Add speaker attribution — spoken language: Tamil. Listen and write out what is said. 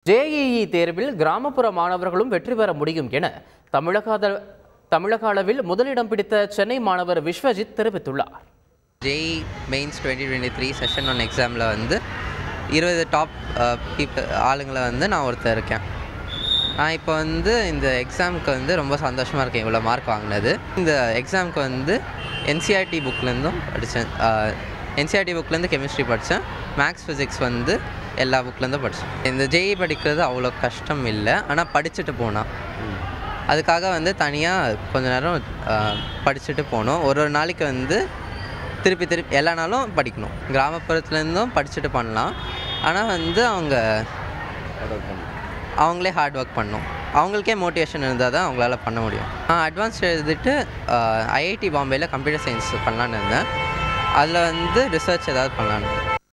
Speaker 1: ஜேஇஇ தேர்வில் கிராமப்புற மாணவர்களும் வெற்றி பெற முடியும் என தமிழக அத- தமிழக அளவில் முதலிடம் பிடித்த சென்னை மாணவர் விஸ்வஜித் தெரிவித்துள்ளார்
Speaker 2: JEE mains twenty twenty three session one எக்ஸாமில் வந்து இருபது டாப் பீப்புள் ஆளுங்களை வந்து நான் ஒருத்தர் இருக்கேன் நான் இப்போ வந்து இந்த எக்ஸாமுக்கு வந்து ரொம்ப சந்தோஷமாக இருக்கேன் இவ்வளோ மார்க் வாங்கினது இந்த எக்ஸாமுக்கு வந்து என்சிஆர்டி புக்லேருந்தும் படித்தேன் என்சிஆர்டி புக்லேருந்து கெமிஸ்ட்ரி படித்தேன் மேக்ஸ் ஃபிசிக்ஸ் வந்து எல்லா புக்லேருந்தும் படித்தேன் இந்த ஜேஇ படிக்கிறது அவ்வளோ கஷ்டம் இல்லை ஆனால் படிச்சுட்டு போனால் அதுக்காக வந்து தனியாக கொஞ்ச நேரம் ஆஹ், படிச்சுட்டு போகணும் ஒரு ஒரு நாளைக்கு வந்து திருப்பி திருப்பி எல்லா நாளும் படிக்கணும் கிராமப்புறத்துலேருந்தும் படிச்சுட்டு பண்ணலாம் ஆனால் வந்து அவங்க அவங்களே ஹார்ட் ஒர்க் பண்ணணும் அவங்களுக்கே மோட்டிவேஷன் இருந்தால் தான் அவங்களால பண்ண முடியும் நான் அட்வான்ஸ் எழுதிட்டு ஐஐடி பாம்பேயில் கம்ப்யூட்டர் சயின்ஸ் பண்ணலான்னு இருந்தேன் அதில் வந்து ரிசர்ச் ஏதாவது பண்ணலான்னு